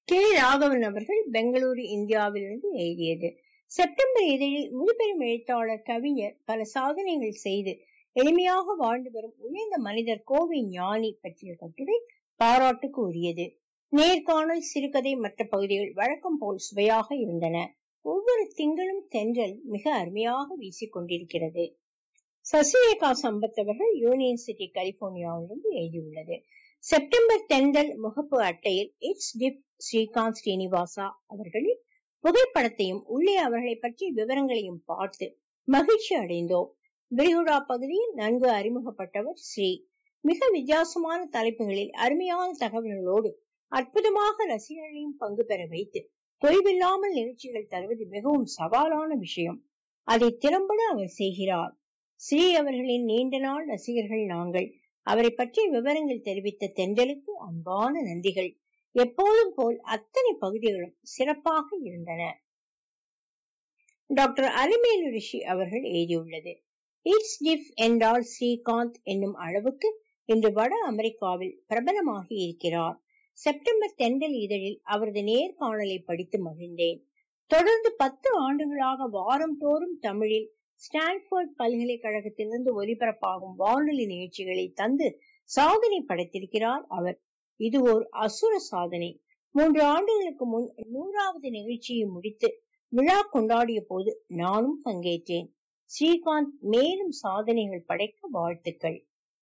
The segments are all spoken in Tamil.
கே ராகவன் அவர்கள் பெங்களூரு இந்தியாவிலிருந்து எழுதியது செப்டம்பர் இதழில் முதுபெரும் எழுத்தாளர் கவிஞர் பல சாதனைகள் செய்து எளிமையாக வாழ்ந்து வரும் உயர்ந்த மனிதர் கோவை ஞானி பற்றிய கட்டுரை பாராட்டுக்கு உரியது நேர்காணல் சிறுகதை மற்ற பகுதிகள் வழக்கம் போல் சுவையாக இருந்தன ஒவ்வொரு திங்களும் தென்றல் மிக அருமையாக வீசிக் கொண்டிருக்கிறது சசிரேகா சம்பத் அவர்கள் யூனியன் சிட்டி கலிபோர்னியாவிலிருந்து எழுதியுள்ளது செப்டம்பர் தென்றல் முகப்பு அட்டையில் இட்ஸ் டிப் ஸ்ரீகாந்த் ஸ்ரீனிவாசா அவர்களின் புகைப்படத்தையும் உள்ளே அவர்களை பற்றிய விவரங்களையும் பார்த்து மகிழ்ச்சி அடைந்தோம் விரிகுடா பகுதியில் நன்கு அறிமுகப்பட்டவர் ஸ்ரீ மிக வித்தியாசமான தலைப்புகளில் அருமையான தகவல்களோடு அற்புதமாக ரசிகர்களையும் பங்கு பெற வைத்து தொய்வில்லாமல் நிகழ்ச்சிகள் தருவது மிகவும் சவாலான விஷயம் அதை திறம்பட அவர் செய்கிறார் ஸ்ரீ அவர்களின் நீண்ட நாள் ரசிகர்கள் நாங்கள் அவரை பற்றிய விவரங்கள் தெரிவித்த தென்றலுக்கு அன்பான நன்றிகள் எப்போதும் போல் அத்தனை பகுதிகளும் சிறப்பாக இருந்தன டாக்டர் அலிமேலு ரிஷி அவர்கள் எழுதியுள்ளது இட்ஸ் டிஃப் என்றால் ஸ்ரீகாந்த் என்னும் அளவுக்கு இன்று வட அமெரிக்காவில் பிரபலமாகி இருக்கிறார் செப்டம்பர் தெண்டல் இதழில் அவரது நேர்காணலை படித்து மகிழ்ந்தேன் தொடர்ந்து பத்து ஆண்டுகளாக வாரம் தோறும் தமிழில் ஸ்டான்போர்ட் பல்கலைக்கழகத்திலிருந்து ஒலிபரப்பாகும் வானொலி நிகழ்ச்சிகளை தந்து சாதனை படைத்திருக்கிறார் அவர் இது ஒரு அசுர சாதனை மூன்று ஆண்டுகளுக்கு முன் நூறாவது நிகழ்ச்சியை முடித்து விழா கொண்டாடிய போது நானும் பங்கேற்றேன் ஸ்ரீகாந்த் மேலும் சாதனைகள் படைக்க வாழ்த்துக்கள்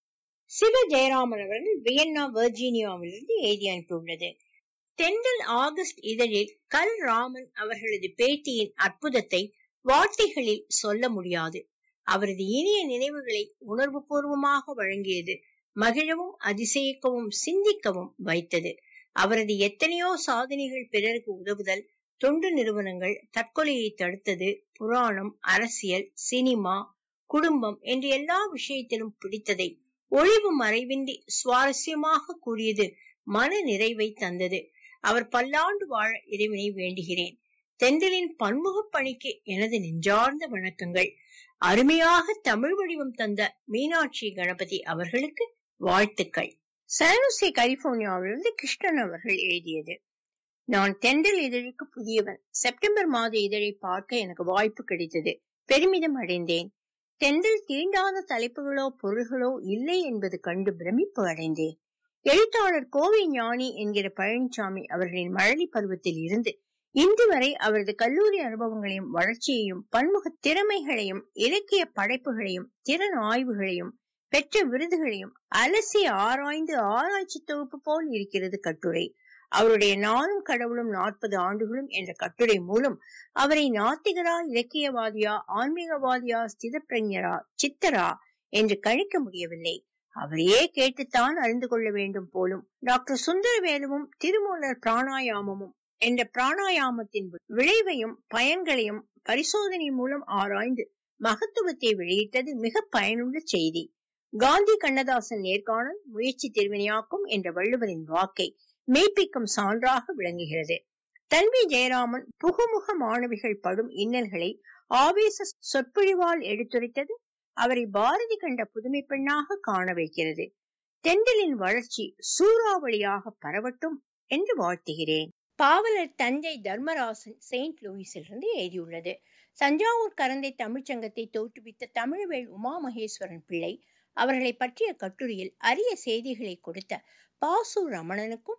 சிவ ஜெயராமன் அவர்கள் வியன்னா வெர்ஜீனியாவிலிருந்து எழுதி அனுப்பியுள்ளது தென்றல் ஆகஸ்ட் இதழில் கல் ராமன் அவர்களது பேட்டியின் அற்புதத்தை வார்த்தைகளில் சொல்ல முடியாது அவரது இனிய நினைவுகளை உணர்வு பூர்வமாக வழங்கியது மகிழவும் அதிசயிக்கவும் சிந்திக்கவும் வைத்தது அவரது எத்தனையோ சாதனைகள் பிறருக்கு உதவுதல் தொண்டு நிறுவனங்கள் தற்கொலையை தடுத்தது புராணம் அரசியல் சினிமா குடும்பம் என்று எல்லா விஷயத்திலும் பிடித்ததை ஒளிவு மறைவின்றி சுவாரஸ்யமாக கூறியது மன நிறைவை தந்தது அவர் பல்லாண்டு வாழ இறைவனை வேண்டுகிறேன் தென்றலின் பன்முக பணிக்கு எனது நெஞ்சார்ந்த வணக்கங்கள் அருமையாக தமிழ் வடிவம் தந்த மீனாட்சி கணபதி அவர்களுக்கு வாழ்த்துக்கள் சானுசி கலிபோர்னியாவிலிருந்து கிருஷ்ணன் அவர்கள் எழுதியது நான் தென்றல் இதழுக்கு புதியவன் செப்டம்பர் மாத இதழை பார்க்க எனக்கு வாய்ப்பு கிடைத்தது பெருமிதம் அடைந்தேன் தென்றல் தீண்டாத தலைப்புகளோ பொருள்களோ இல்லை என்பது கண்டு பிரமிப்பு அடைந்தேன் எழுத்தாளர் கோவை ஞானி என்கிற பழனிசாமி அவர்களின் மழலை பருவத்தில் இருந்து இன்று வரை அவரது கல்லூரி அனுபவங்களையும் வளர்ச்சியையும் பன்முக திறமைகளையும் இலக்கிய படைப்புகளையும் திறன் ஆய்வுகளையும் பெற்ற விருதுகளையும் அலசி ஆராய்ந்து ஆராய்ச்சி தொகுப்பு போல் இருக்கிறது கட்டுரை அவருடைய நானும் கடவுளும் நாற்பது ஆண்டுகளும் என்ற கட்டுரை மூலம் அவரை நாத்திகரா இலக்கியவாதியா ஆன்மீகவாதியா ஸ்திதப்பிரஞரா சித்தரா என்று கணிக்க முடியவில்லை அவரையே கேட்டுத்தான் அறிந்து கொள்ள வேண்டும் போலும் டாக்டர் சுந்தரவேலுவும் திருமூலர் பிராணாயாமமும் என்ற பிராணாயாமத்தின் விளைவையும் பயன்களையும் பரிசோதனை மூலம் ஆராய்ந்து மகத்துவத்தை வெளியிட்டது மிக பயனுள்ள செய்தி காந்தி கண்ணதாசன் நேர்காணல் முயற்சி திருவினையாக்கும் என்ற வள்ளுவரின் வாக்கை மெய்ப்பிக்கும் சான்றாக விளங்குகிறது தன்வி ஜெயராமன் புகுமுக மாணவிகள் படும் இன்னல்களை ஆவேச சொற்பொழிவால் எடுத்துரைத்தது அவரை பாரதி கண்ட புதுமை பெண்ணாக காண வைக்கிறது தென்றலின் வளர்ச்சி சூறாவளியாக பரவட்டும் என்று வாழ்த்துகிறேன் பாவலர் தஞ்சை தர்மராசன் செயின்ட் லூயிஸிலிருந்து எழுதியுள்ளது தஞ்சாவூர் கரந்தை தமிழ்ச்சங்கத்தை தோற்றுவித்த தமிழ்வேள் உமா மகேஸ்வரன் பிள்ளை அவர்களை பற்றிய கட்டுரையில் அரிய செய்திகளை கொடுத்த பாசு ரமணனுக்கும்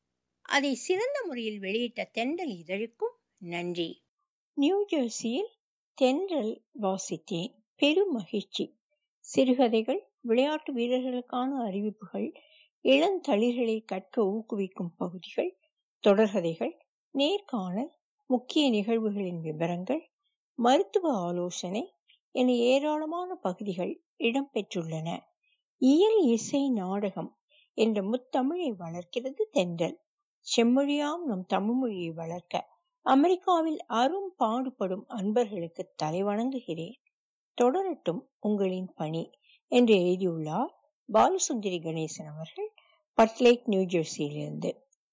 அதை சிறந்த முறையில் வெளியிட்ட தென்றல் இதழுக்கும் நன்றி நியூ ஜெர்சியில் தென்றல் வாசித்தேன் பெரும் மகிழ்ச்சி சிறுகதைகள் விளையாட்டு வீரர்களுக்கான அறிவிப்புகள் இளந்தளிர்களை கற்க ஊக்குவிக்கும் பகுதிகள் தொடர்கதைகள் நேர்காணல் முக்கிய நிகழ்வுகளின் விவரங்கள் மருத்துவ ஆலோசனை என ஏராளமான பகுதிகள் இடம்பெற்றுள்ளன இயல் இசை நாடகம் என்ற முத்தமிழை வளர்க்கிறது தென்றல் செம்மொழியாம் நம் தமிழ்மொழியை வளர்க்க அமெரிக்காவில் அரும் பாடுபடும் அன்பர்களுக்கு தலைவணங்குகிறேன் தொடரட்டும் உங்களின் பணி என்று எழுதியுள்ளார் பாலசுந்தரி கணேசன் அவர்கள் பட்லேக் நியூ ஜெர்சியிலிருந்து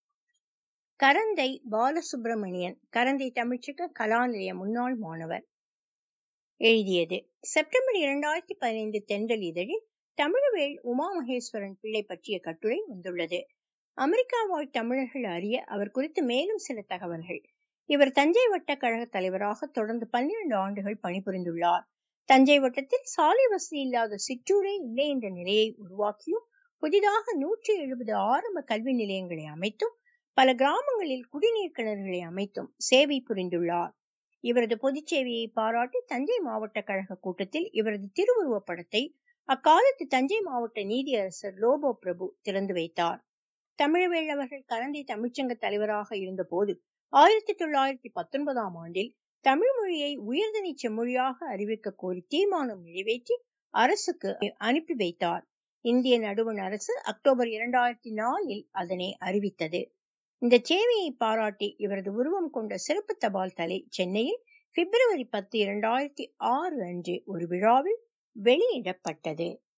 கரந்தை பாலசுப்பிரமணியன் கரந்தை தமிழ்ச்சக கலாநிலைய முன்னாள் மாணவர் எழுதியது செப்டம்பர் இரண்டாயிரத்தி பதினைந்து தென்றல் இதழில் தமிழவேள் உமா மகேஸ்வரன் பிள்ளை பற்றிய கட்டுரை வந்துள்ளது அமெரிக்கா வாழ் தமிழர்கள் அறிய அவர் குறித்து மேலும் சில தகவல்கள் இவர் தஞ்சை வட்ட கழக தலைவராக தொடர்ந்து பன்னிரண்டு ஆண்டுகள் பணிபுரிந்துள்ளார் தஞ்சை வட்டத்தில் சாலை வசதி இல்லாத சிற்றூரே இல்லை என்ற நிலையை உருவாக்கியும் புதிதாக நூற்றி எழுபது ஆரம்ப கல்வி நிலையங்களை அமைத்தும் பல கிராமங்களில் குடிநீர் கிணறுகளை அமைத்தும் சேவை புரிந்துள்ளார் இவரது பொதுச் சேவையை பாராட்டி தஞ்சை மாவட்ட கழக கூட்டத்தில் இவரது திருவுருவப் படத்தை அக்காலத்து தஞ்சை மாவட்ட நீதியரசர் லோபோ பிரபு திறந்து வைத்தார் தமிழவேள் அவர்கள் கலந்தை தமிழ்ச்சங்க தலைவராக இருந்தபோது ஆயிரத்தி தொள்ளாயிரத்தி பத்தொன்பதாம் ஆண்டில் தமிழ் மொழியை உயர்தனி செம்மொழியாக அறிவிக்க கோரி தீர்மானம் நிறைவேற்றி அரசுக்கு அனுப்பி வைத்தார் இந்திய நடுவண் அரசு அக்டோபர் இரண்டாயிரத்தி நாலில் அதனை அறிவித்தது இந்த சேவையை பாராட்டி இவரது உருவம் கொண்ட சிறப்பு தபால் தலை சென்னையில் பிப்ரவரி பத்து இரண்டாயிரத்தி ஆறு அன்று ஒரு விழாவில் வெளியிடப்பட்டது